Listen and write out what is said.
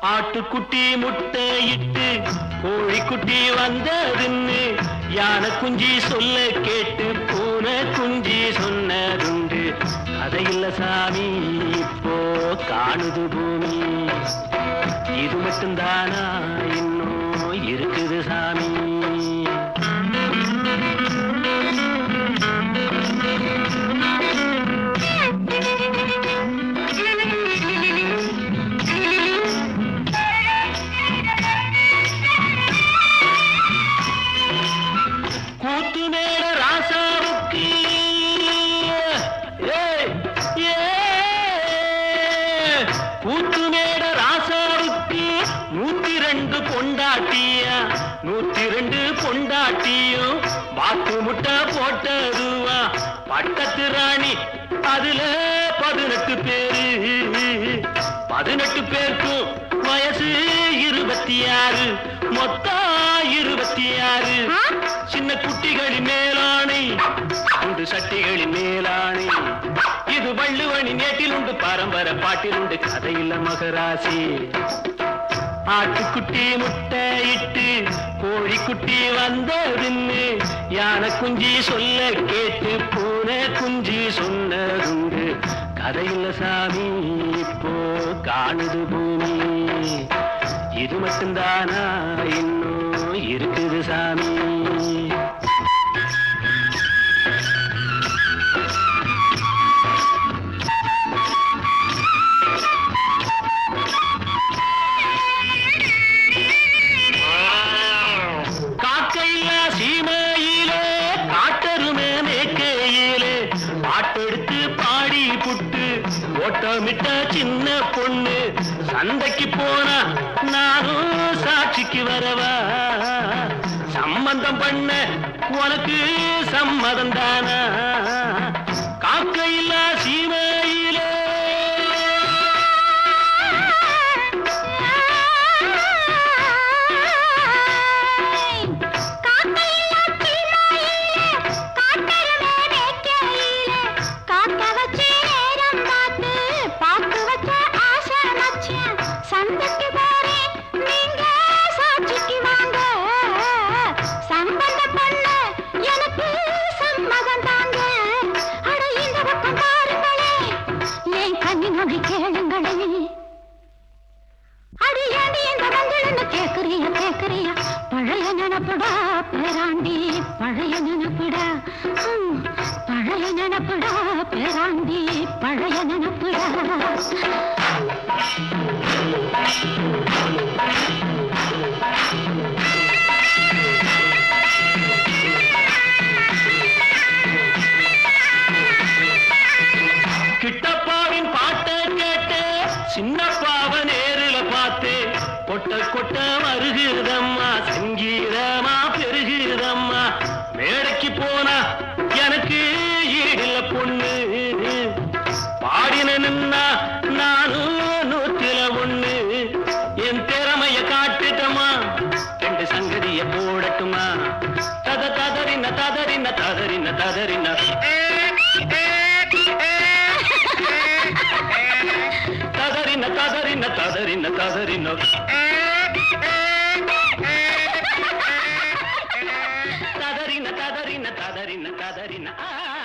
ஆட்டுக்குட்டி முட்டையிட்டு கோழிக்குட்டி வந்ததுன்னு யானை குஞ்சி சொல்ல கேட்டு பூனை குஞ்சி சொன்னதுண்டு கதையில்ல சாமி இப்போ காணுது பூமி இது மட்டும்தானா இன்னும் இருக்குது சாமி கூத்து மேல ராசாவுக்கு ஏய், ஏய், கூத்து மேல ராசாவுக்கு நூத்தி ரெண்டு பொண்டாட்டியா நூத்தி ரெண்டு பொண்டாட்டியும் வாக்கு முட்டை போட்டதுவா பட்டத்து ராணி அதுல பதினெட்டு பேரு பதினெட்டு பேருக்கும் வயசு இருபத்தி ஆறு மொத்தம் இருபத்தி ஆறு சின்ன குட்டிகளின் மேலாணை உண்டு சட்டிகளின் மேலாணை இது வள்ளுவனி நேட்டில் உண்டு பரம்பரை பாட்டில் உண்டு கதையில்ல மகராசி ஆட்டுக்குட்டி முட்டையிட்டு கோழிக்குட்டி வந்ததுன்னு யானை குஞ்சி சொல்ல கேட்டு பூனை குஞ்சி சொன்னதுண்டு கதையில்ல சாமி இப்போ காணுது பூமி இது மட்டும்தானா இன்னும் இருக்குது சாமி காக்கையில்லா சீமையிலே காட்டருமே மேக்கையிலே பாட்டெடுத்து பாடி புட்டு ஓட்டமிட்ட சின்ன பொண்ணு சந்தைக்கு போனா நானும் சாட்சிக்கு வரவா சம்பந்தம் பண்ண உனக்கு சம்மதம் தானா காக்கையில்லா சீமையிலே சந்தைக்கு போறேன் நீங்க சாட்சிக்கு வாங்க சம்பந்த பண்ண எனக்கு சம்மதம் தாங்க அட இந்த பக்கம் பாருங்களே என் கண்ணி மொழி கேளுங்களே அடியாண்டி இந்த மஞ்சள்னு கேக்குறிய கேக்குறிய பழைய நினப்புடா பேராண்டி பழைய நினப்புடா ஹம், பழைய நினப்புடா பேராண்டி பழைய நினப்புடா கிட்டப்பாவின் பாட்டை கேட்டு சின்னப்பாவ நேரில பார்த்து கொட்ட கொட்ட வருகுதம்மா சங்கீதமா பெருகுதம்மா மேடைக்கு போனா எனக்கு ஈடில்ல பொண்ணு பாடின நின்னா நானும் நூத்தில ஒண்ணு என் திறமைய காட்டுட்டமா ரெண்டு சங்கதிய போடட்டுமா தத ததறின ததறின ததறின ததறின ததறின ததறின ததறின ததறின ததறின ததறின ததறின ததறின ஆ